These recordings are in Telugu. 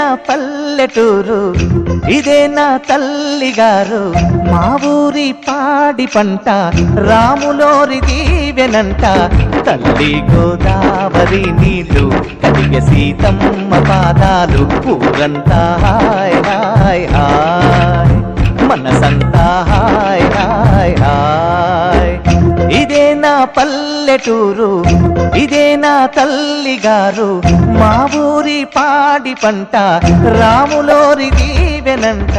నా పల్లెటూరు ఇదే నా తల్లి గారు మా ఊరి పాడి పంట రాములోరి దీవెనంట తల్లి గోదావరి నీళ్ళు కలిగే సీతమ్మ పాదాలు ఊరంతా హాయ్ హాయ్ హాయ్ మనసంతా హాయ్ హాయ్ హాయ్ ఇదే నా పల్లెటూరు ఇదే నా తల్లి గారు మా ఊరి పాడి పంట రాములోరి దీవెనంట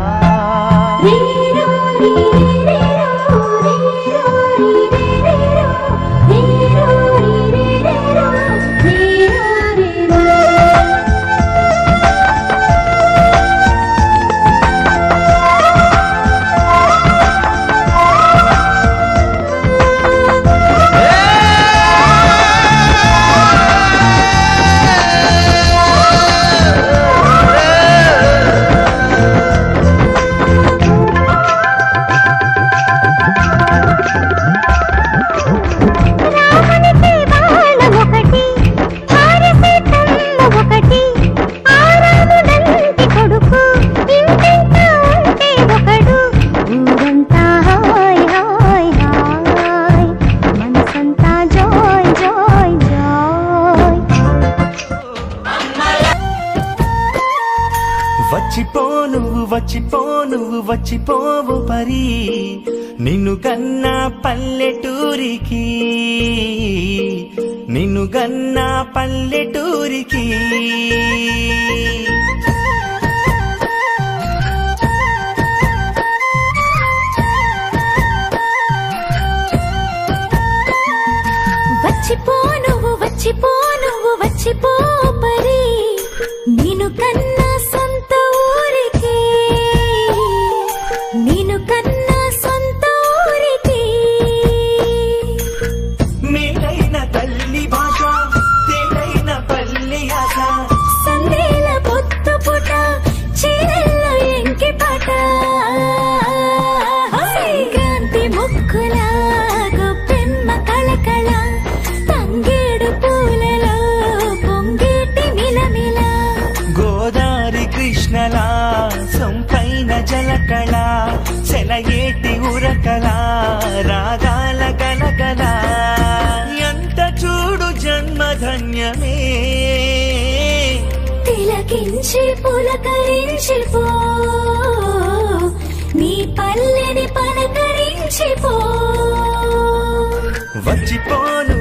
రీరో రీరేరో రీరో రీరేరో రీరో రీరేరో రీరో రీరేరో రామునికి బాణం ఒకటి భారసీతమ్మ ఒకటి ఆ రాముడంటి కొడుకు ఇంటింటా ఉంటే ఒకడు ఊరంతా హాయ్ హాయ్ హాయ్ మనసంతా జాయ్ జాయ్ జాయ్ వచ్చిపో నువ్వు వచ్చిపో నువ్వు వచ్చిపోవు పరి నిన్ను గన్నా పల్లెటూరికి నిన్ను గన్నా పల్లెటూరికి వచ్చిపో నువ్వు వచ్చిపో నువ్వు వచ్చిపో పరి నేను కన్నా సొంత ఊరికి నేను కన్నా సొంత ఊరికి మేలైన తల్లి భాష తేలైన పల్లె ఆశ సందేల పొత్తు పుట చీరల్ల ఎంకి పాట సంక్రాంతి ముక్కుల గొప్పెమ్మ కళకళ తంగేడు పూలలో పొంగేటి మిలమిల గోదారి కృష్ణలా సొంపైన జలకళ సెలయేటి ఉరకల రాగాల గలగల ఎంత చూడు జన్మధన్యమే తిలకించి పులకరించిపో నీ పల్లెని పలకరించిపో వచ్చిపోను